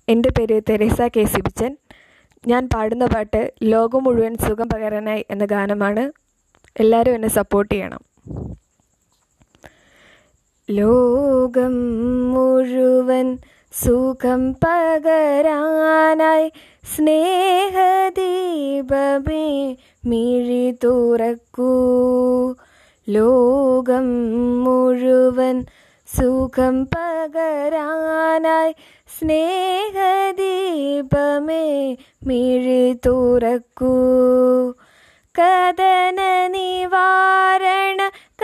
എൻ്റെ പേര് Teresa K Sibichan ഞാൻ പാടുന്ന പാട്ട് ലോകം മുഴുവൻ സുഖം പകരാനായി എന്ന ഗാനമാണ് എല്ലാവരും എന്നെ സപ്പോർട്ട് ചെയ്യണം ലോകം മുഴുവൻ സുഖം പകരാനായി സ്നേഹദീപമേ മിഴി തുറക്കൂ ലോകം മുഴുവൻ സുഖം പകരാനായി സ്നേഹദീപമേ മിഴി തുറക്കൂ കഥന നിവാരണ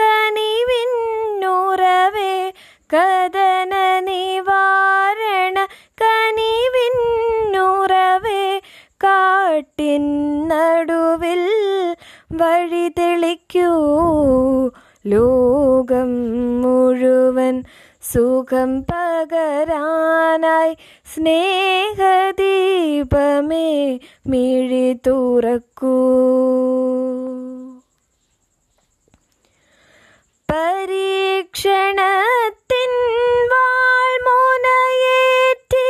കനിവിന്നുറവേ കഥന നിവാരണ കനിവിന്നുറവേ കാട്ടിൻ നടുവിൽ വഴി തെളിക്കൂ ലോകം മുഴുവൻ സുഖം പകരാനായി സ്നേഹദീപമേ മിഴി തുറക്കൂ പരീക്ഷണത്തിൻ വാൾമുനയേറ്റ്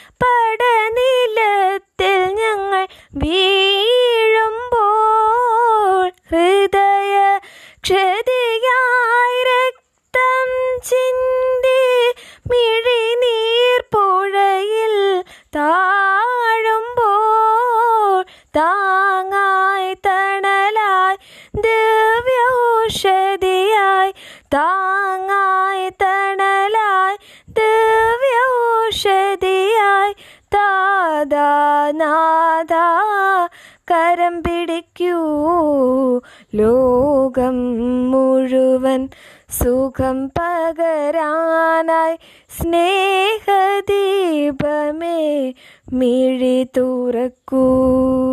പടനിലത്തിൽ ഞങ്ങൾ വീഴുമ്പോൾ ഹൃദയ ക്ഷതിയായി രക്തം ചിന്തി മിഴിനീർ പുഴയിൽ താഴുമ്പോൾ താങ്ങായി തണലായി ദിവ്യൗഷധിയായി താങ്ങായി തണലായി ദിവ്യൗഷധിയായി താതാനാഥ കരം പിടിക്കൂ ലോകം മുഴുവൻ സുഖം പകരാനായി സ്നേഹദീപമേ മിഴി തുറക്കൂ